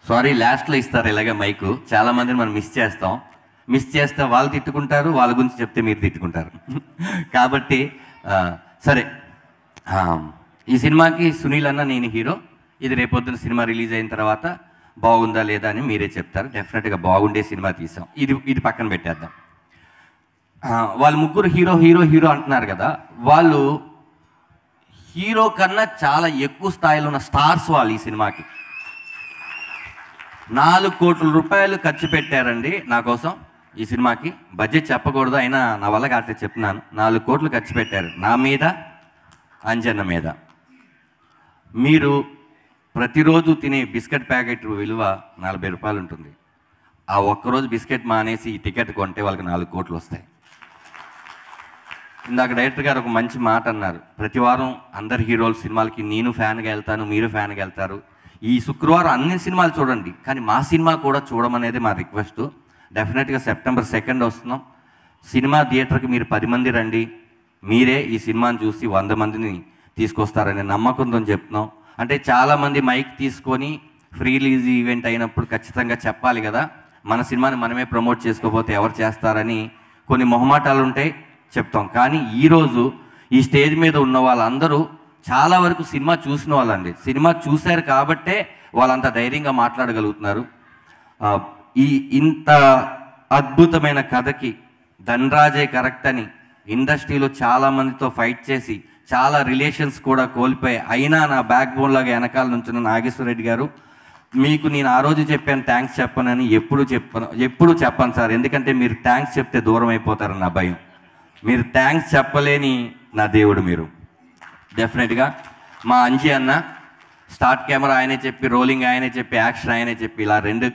Sorry లాస్ట్లో ఇస్తారు ఇలాగే మైకు చాలా మందిని మనం మిస్ చేస్తాం మిస్ చేస్తే వాళ్ళు తిట్టుకుంటారు వాళ్ళ గురించి చెప్తే మీరు తిట్టుకుంటారు కాబట్టి ఆ, సరే ఆ, ఈ సినిమాకి సునీల్ అన్న నేను హీరో ఇది రేపొద్దున సినిమా రిలీజ్ అయిన తర్వాత బాగుందా లేదా అని మీరే చెప్తారు డెఫినెట్గా బాగుండే సినిమా తీసాం ఇది ఇది పక్కన పెట్టేద్దాం ఆ, వాళ్ళు ముగ్గురు హీరో హీరో హీరో అంటున్నారు కదా వాళ్ళు హీరో కన్నా చాలా ఎక్కువ స్థాయిలో ఉన్న స్టార్స్ వాళ్ళు ఈ సినిమాకి నాలుగు కోట్ల రూపాయలు ఖర్చు పెట్టారండి నా కోసం ఈ సినిమాకి బడ్జెట్ చెప్పకూడదు అయినా నా వల్ల కాకపోతే చెప్తున్నాను నాలుగు కోట్లు ఖర్చు పెట్టారు నా మీద అంజన్న మీద మీరు ప్రతిరోజు తినే బిస్కెట్ ప్యాకెట్ విలువ నలభై రూపాయలు ఉంటుంది ఆ ఒక్కరోజు బిస్కెట్ మానేసి ఈ టికెట్ కొంటే వాళ్ళకి నాలుగు కోట్లు వస్తాయి ఇందాక డైరెక్టర్ గారు ఒక మంచి మాట అన్నారు ప్రతి వారం అందరు హీరోల సినిమాలకి నేను ఫ్యాన్గా వెళ్తాను మీరు ఫ్యాన్గా వెళ్తారు ఈ శుక్రవారం అన్ని సినిమాలు చూడండి కానీ మా సినిమా కూడా చూడమనేది మా రిక్వెస్ట్ డెఫినెట్గా సెప్టెంబర్ సెకండ్ వస్తున్నాం సినిమా థియేటర్కి మీరు పది మంది రండి మీరే ఈ సినిమాని చూసి వంద మందిని తీసుకొస్తారనే నమ్మకంతో చెప్తున్నాం అంటే చాలామంది మైక్ తీసుకొని ఫ్రీ రిలీజ్ ఈవెంట్ అయినప్పుడు ఖచ్చితంగా చెప్పాలి కదా మన సినిమాని మనమే ప్రమోట్ చేసుకోకపోతే ఎవరు చేస్తారని కొన్ని మొహమాటాలు ఉంటాయి చెప్తాం కానీ ఈరోజు ఈ స్టేజ్ మీద ఉన్న వాళ్ళందరూ చాలా వరకు సినిమా చూసిన వాళ్ళండి సినిమా చూశారు కాబట్టే వాళ్ళంత ధైర్యంగా మాట్లాడగలుగుతున్నారు ఆ, ఈ ఇంత అద్భుతమైన కథకి ధనరాజే కరెక్ట్ అని ఇండస్ట్రీలో చాలా మందితో ఫైట్ చేసి చాలా రిలేషన్స్ కూడా కోల్పోయి అయినా నా బ్యాక్ బోన్ లాగా వెనకాల నుంచిన నాగేశ్వర రెడ్డి గారు మీకు నేను ఆ రోజు చెప్పాను థ్యాంక్స్ చెప్పనని ఎప్పుడు చెప్పను ఎప్పుడు చెప్పను సార్ ఎందుకంటే మీరు థ్యాంక్స్ చెప్తే దూరం అయిపోతారు నా భయం మీరు థ్యాంక్స్ చెప్పలేని నా దేవుడు మీరు డెఫినెట్గా మా అంజీ అన్న స్టార్ట్ కెమెరా ఆయనే చెప్పి రోలింగ్ ఆయనే చెప్పి యాక్షన్ ఆయనే చెప్పి ఇలా రెండు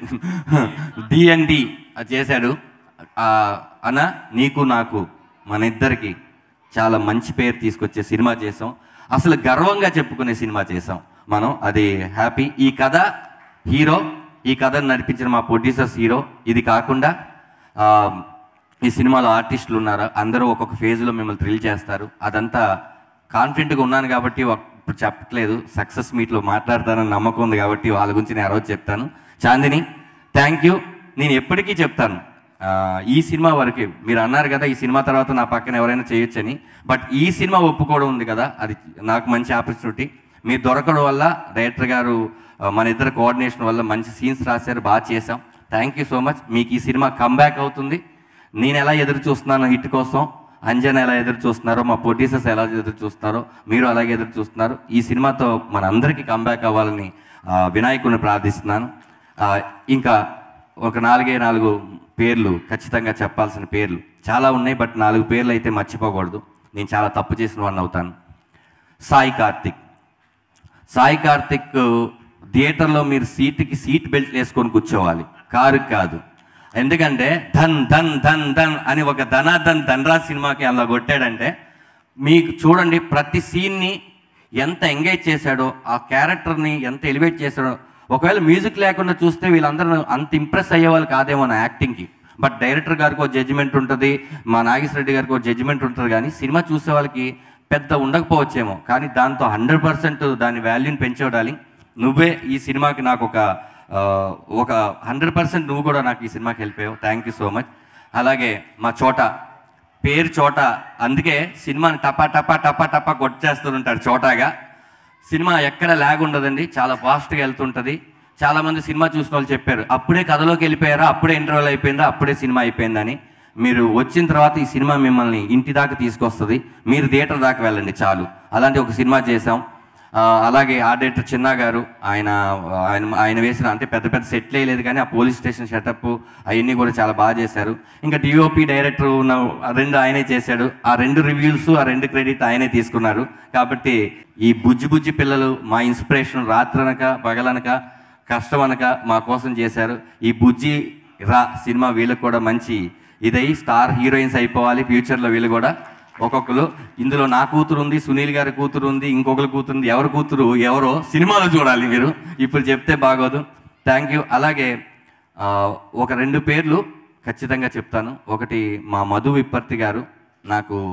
డి అండ్ డి చేశాడు ఆ, అన్న నీకు నాకు మన ఇద్దరికి చాలా మంచి పేరు తీసుకొచ్చే సినిమా చేసాం అసలు గర్వంగా చెప్పుకునే సినిమా చేసాం మనం అది హ్యాపీ ఈ కథ హీరో ఈ కథను నడిపించిన మా ప్రొడ్యూసర్స్ హీరో ఇది కాకుండా ఆ, ఈ సినిమాలో ఆర్టిస్టులు ఉన్నారు అందరూ ఒక్కొక్క ఫేజ్లో మిమ్మల్ని థ్రిల్ చేస్తారు అదంతా కాన్ఫిడెంట్గా ఉన్నాను కాబట్టి ఒక- ఇప్పుడు చెప్పట్లేదు సక్సెస్ మీట్లో మాట్లాడతానని నమ్మకం ఉంది కాబట్టి వాళ్ళ గురించి నేను ఆ రోజు చెప్తాను చాందిని థ్యాంక్ యూ నేను ఎప్పటికీ చెప్తాను ఆ, ఈ సినిమా వరకే మీరు అన్నారు కదా ఈ సినిమా తర్వాత నా పక్కన ఎవరైనా చేయొచ్చని బట్ ఈ సినిమా ఒప్పుకోవడం ఉంది కదా అది నాకు మంచి ఆపర్చునిటీ మీరు దొరకడం వల్ల డైరెక్టర్ గారు ఆ, మన ఇద్దరు కోఆర్డినేషన్ వల్ల మంచి సీన్స్ రాశారు బాగా చేసాం థ్యాంక్ యూ సో మచ్ మీకు ఈ సినిమా కమ్బ్యాక్ అవుతుంది నేను ఎలా ఎదురు చూస్తున్నాను హిట్ కోసం అంజన్ ఎలా ఎదురు చూస్తున్నారో మా ప్రొడ్యూసర్స్ ఎలా ఎదురు చూస్తున్నారో మీరు అలాగే ఎదురు చూస్తున్నారు ఈ సినిమాతో మన అందరికీ కంబ్యాక్ అవ్వాలని ఆ, వినాయకుడిని ప్రార్థిస్తున్నాను ఆ, ఇంకా ఒక నాలుగే నాలుగు పేర్లు ఖచ్చితంగా చెప్పాల్సిన పేర్లు చాలా ఉన్నాయి బట్ నాలుగు పేర్లు అయితే మర్చిపోకూడదు నేను చాలా తప్పు చేసిన వాడిని అవుతాను సాయి కార్తిక్ సాయి కార్తిక్ థియేటర్లో మీరు సీటుకి సీట్ బెల్ట్ వేసుకొని కూర్చోవాలి కారు కాదు ఎందుకంటే ధన్ ధన్ ధన్ ధన్ అని ఒక ధనాధన్ ధనరాజ్ సినిమాకి అలా కొట్టాడంటే మీకు చూడండి ప్రతి సీన్ని ఎంత ఎంగేజ్ చేశాడో ఆ క్యారెక్టర్ని ఎంత ఎలివేట్ చేశాడో ఒకవేళ మ్యూజిక్ లేకుండా చూస్తే వీళ్ళందరూ అంత ఇంప్రెస్ అయ్యే వాళ్ళు కాదేమో నా యాక్టింగ్కి బట్ డైరెక్టర్ గారికి ఒక జడ్జిమెంట్ ఉంటుంది మా నాగేశ్వర రెడ్డి గారికి ఒక జడ్జిమెంట్ ఉంటుంది కానీ సినిమా చూసే వాళ్ళకి పెద్ద ఉండకపోవచ్చేమో కానీ దాంతో హండ్రెడ్ పర్సెంట్ దాని వాల్యూని పెంచేవాడాలి నువ్వే ఈ సినిమాకి నాకు ఒక ఆ, ఒక హండ్రెడ్ పర్సెంట్ నువ్వు కూడా నాకు ఈ సినిమాకి హెల్ప్ అయ్యావు థ్యాంక్ యూ సో మచ్ అలాగే మా చోట పేరు చోట అందుకే సినిమాని టపా టపా టపా టపా కొట్టేస్తుంటాడు చోటాగా సినిమా ఎక్కడ ల్యాగ్ ఉండదండి చాలా ఫాస్ట్గా వెళ్తుంటుంది చాలా మంది సినిమా చూసిన వాళ్ళు చెప్పారు అప్పుడే కథలోకి వెళ్ళిపోయారా అప్పుడే ఇంటర్వెల్ అయిపోయిందా అప్పుడే సినిమా అయిపోయిందని మీరు వచ్చిన తర్వాత ఈ సినిమా మిమ్మల్ని ఇంటి దాకా తీసుకొస్తుంది మీరు థియేటర్ దాకా వెళ్ళండి చాలు అలాంటి ఒక సినిమా చేసాం ఆ, అలాగే ఆ డైరెక్టర్ చిన్న గారు ఆయన ఆయన ఆయన వేసిన అంటే పెద్ద పెద్ద సెట్లు వేయలేదు కానీ ఆ పోలీస్ స్టేషన్ సెటప్ అవన్నీ కూడా చాలా బాగా చేశారు ఇంకా డిఓపి డైరెక్టర్ ఉన్న ఆ రెండు ఆయనే చేశాడు ఆ రెండు రివ్యూస్ ఆ రెండు క్రెడిట్ ఆయనే తీసుకున్నారు కాబట్టి ఈ బుజ్జి బుజ్జి పిల్లలు మా ఇన్స్పిరేషన్ రాత్రనక పగలనక కష్టం అనక మా కోసం చేశారు ఈ బుజ్జి రా సినిమా వీళ్ళకి కూడా మంచి ఇదై స్టార్ హీరోయిన్స్ అయిపోవాలి ఫ్యూచర్లో వీళ్ళు కూడా ఒక్కొక్కరు ఇందులో నా కూతురు ఉంది సునీల్ గారి కూతురు ఉంది ఇంకొకరి కూతురు ఉంది ఎవరి కూతురు ఎవరో సినిమాలో చూడాలి మీరు ఇప్పుడు చెప్తే బాగోదు థ్యాంక్ యూ అలాగే ఆ, ఒక రెండు పేర్లు ఖచ్చితంగా చెప్తాను ఒకటి మా మధు విప్పర్తి గారు నాకు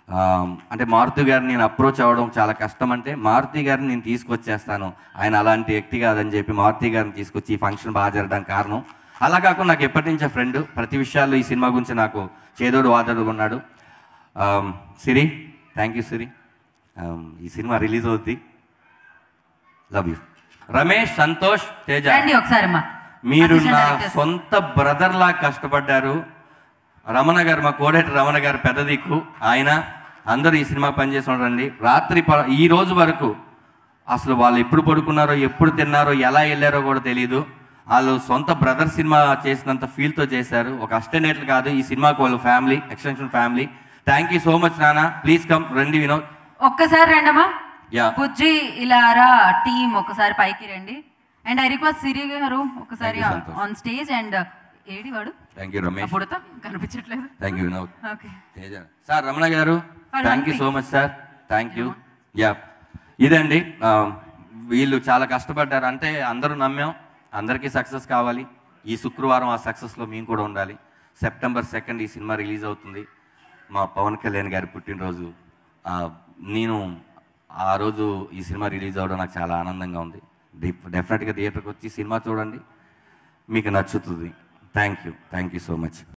ఆ, అంటే మారుతి గారిని నేను అప్రోచ్ అవ్వడం చాలా కష్టం అంటే మారుతి గారిని నేను తీసుకొచ్చేస్తాను ఆయన అలాంటి వ్యక్తి కాదని చెప్పి మారుతి గారిని తీసుకొచ్చి ఈ ఫంక్షన్ బాగా జరగడానికి కారణం అలా కాకుండా నాకు ఎప్పటి నుంచో ఫ్రెండ్ ప్రతి విషయాల్లో ఈ సినిమా గురించి నాకు చేదోడు వాదోడు ఉన్నాడు ఆమ్, సిరి థ్యాంక్ యూ సిరి ఆమ్, ఈ సినిమా రిలీజ్ అవుద్ది లవ్ యూ రమేష్ సంతోష్ తేజ రండి ఒకసారి అమ్మా మీరు Assistant నా directors. సొంత బ్రదర్ లా కష్టపడ్డారు రమణ గారు మా కోడేటి రమణ గారు పెద్ద దిక్కు ఆయన అందరూ ఈ సినిమా పనిచేసి ఉండండి రాత్రి ప- ఈ రోజు వరకు అసలు వాళ్ళు ఎప్పుడు పడుకున్నారో ఎప్పుడు తిన్నారో ఎలా వెళ్ళారో కూడా తెలియదు వాళ్ళు సొంత బ్రదర్ సినిమా చేసినంత ఫీల్తో చేశారు ఒక అస్టనేట్లు కాదు ఈ సినిమాకి వాళ్ళు family extension family thank you so much నాన్న ప్లీజ్ కమ్ రండి వినోద్ ఒక్కసారి రండమ్మా యా బుజ్జి ఇలారా టీమ్ ఒకసారి పైకి రండి అండ్ ఐ రిక్వెస్ట్ సిరి గారు ఒకసారి Thank you, Santosh. On stage and ఏడి వాడు థ్యాంక్ యూ రమేష్ అప్పుడుతో కనిపించట్లేదు thank you Vinod okay Teja sir Ramana గారు For thank you one so much sir thank you yeah ఇదండి ఆ, వీళ్ళు చాలా కష్టపడ్డారు అంటే అందరూ నమ్మాం అందరికీ సక్సెస్ కావాలి ఈ శుక్రవారం ఆ సక్సెస్లో మేము కూడా ఉండాలి సెప్టెంబర్ సెకండ్ ఈ సినిమా రిలీజ్ అవుతుంది మా పవన్ కళ్యాణ్ గారి పుట్టినరోజు ఆ, నేను ఆ రోజు ఈ సినిమా రిలీజ్ అవ్వడం నాకు చాలా ఆనందంగా ఉంది డెఫినెట్గా థియేటర్కి వచ్చి సినిమా చూడండి మీకు నచ్చుతుంది thank you thank you so much